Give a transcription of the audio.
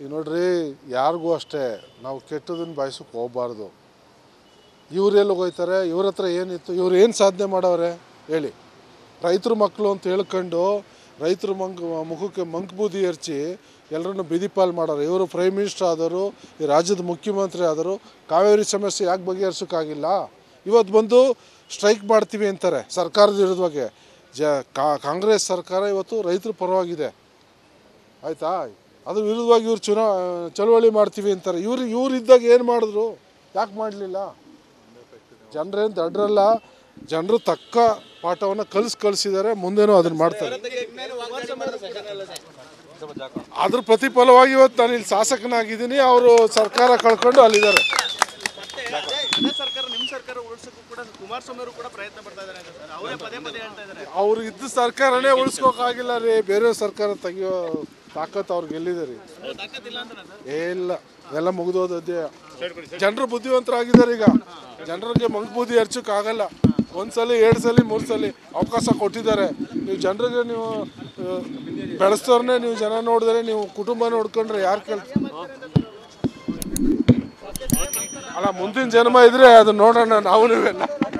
ಈಗ ನೋಡ್ರಿ ಯಾರಿಗೂ ಅಷ್ಟೇ ನಾವು ಕೆಟ್ಟದನ್ನ ಬಯಸಕ್ಕೆ ಹೋಗ್ಬಾರ್ದು ಇವ್ರೆಲ್ಲಿ ಹೋಗ್ತಾರೆ ಇವ್ರ ಹತ್ರ ಏನಿತ್ತು ಇವ್ರು ಏನು ಸಾಧನೆ ಮಾಡವ್ರೆ ಹೇಳಿ ರೈತರ ಮಕ್ಕಳು ಅಂತ ಹೇಳ್ಕೊಂಡು ರೈತರ ಮಂಕ್ ಮುಖಕ್ಕೆ ಮಂಕ್ ಬೂದಿ ಎರಚಿ ಎಲ್ಲರನ್ನು ಬಿದಿಪಾಲ್ ಮಾಡೋರು ಇವರು ಪ್ರೈಮ್ ಮಿನಿಸ್ಟರ್ ಆದವರು ಈ ರಾಜ್ಯದ ಮುಖ್ಯಮಂತ್ರಿ ಆದರು ಕಾವೇರಿ ಸಮಸ್ಯೆ ಯಾಕೆ ಬಗೆಹರಿಸೋಕ್ಕಾಗಿಲ್ಲ ಇವತ್ತು ಬಂದು ಸ್ಟ್ರೈಕ್ ಮಾಡ್ತೀವಿ ಅಂತಾರೆ ಸರ್ಕಾರದ ವಿರುದ್ಧವಾಗಿ ಜ ಕಾ- ಕಾಂಗ್ರೆಸ್ ಸರ್ಕಾರ ಇವತ್ತು ರೈತರ ಪರವಾಗಿದೆ ಆಯಿತಾ ಅದ್ರ ವಿರುದ್ಧವಾಗಿ ಇವ್ರು ಚುನಾ ಚಳುವಳಿ ಮಾಡ್ತೀವಿ ಅಂತಾರೆ ಇವ್ರು ಇವ್ರು ಇದ್ದಾಗ ಏನು ಮಾಡಿದ್ರು ಯಾಕೆ ಮಾಡಲಿಲ್ಲ ಜನರೇನು ದಡ್ರಲ್ಲ ಜನರು ತಕ್ಕ ಪಾಠವನ್ನು ಕಲಿಸ್ ಕಳಿಸಿದ್ದಾರೆ ಮುಂದೇನೂ ಅದನ್ನು ಮಾಡ್ತಾರೆ ಅದ್ರ ಪ್ರತಿಫಲವಾಗಿ ಇವತ್ತು ನಾನು ಇಲ್ಲಿ ಶಾಸಕನಾಗಿದ್ದೀನಿ ಅವರು ಸರ್ಕಾರ ಕಳ್ಕೊಂಡು ಅಲ್ಲಿದ್ದಾರೆ ಮತ್ತೆ ಅದೇ ಅದೇ ಸರ್ಕಾರ ನಿಮ್ ಸರ್ಕಾರ ಉಳಿಸಕ್ಕೂ ಕೂಡ ಕುಮಾರಸ್ವಾಮಿ ಅವರು ಕೂಡ ಪ್ರಯತ್ನ ಪಡ್ತಾ ಇದ್ದಾರೆ ಅಂತ ಸರ್ ಅವರೇ ಪದೇ ಪದೇ ಹೇಳ್ತಾ ಇದ್ದಾರೆ ಅವ್ರು ಇದ್ದ ಸರ್ಕಾರನೇ ಉಳಿಸ್ಕೋಕ್ಕಾಗಿಲ್ಲ ರೀ ಬೇರೆ ಸರ್ಕಾರ ತೆಗಿಯೋ ತಾಕತ್ತು ಅವ್ರಿಗೆ ಎಲ್ಲಿದೆ ರೀ ಅವ್ರು ತಾಕತ್ತಿಲ್ಲ ಅಂತ ಸರ್ ಏ ಇಲ್ಲ ಎಲ್ಲ ಮುಗಿದೋದದ್ದೇ ಜನರು ಬುದ್ಧಿವಂತರಾಗಿದ್ದಾರೆ ಈಗ ಜನರಿಗೆ ಮಂಕ್ ಬುದ್ಧಿ ಹರ್ಚಕ್ಕಾಗಲ್ಲ ಒಂದ್ಸಲಿ ಎರಡು ಸಲ ಮೂರು ಸಲ ಅವಕಾಶ ಕೊಟ್ಟಿದ್ದಾರೆ ನೀವು ಜನರಿಗೆ ನೀವು ಆ, ಬೆಳೆಸ್ತವ್ರನ್ನೇ ನೀವು ಜನ ನೋಡಿದ್ರೆ ನೀವು ಕುಟುಂಬ ನೋಡ್ಕೊಂಡ್ರೆ ಯಾರು ಕೇಳ ಅಲ್ಲ ಮುಂದಿನ ಜನ್ಮ ಇದ್ರೆ ಅದು ನೋಡೋಣ ನಾವು ನೀವೆಲ್ಲ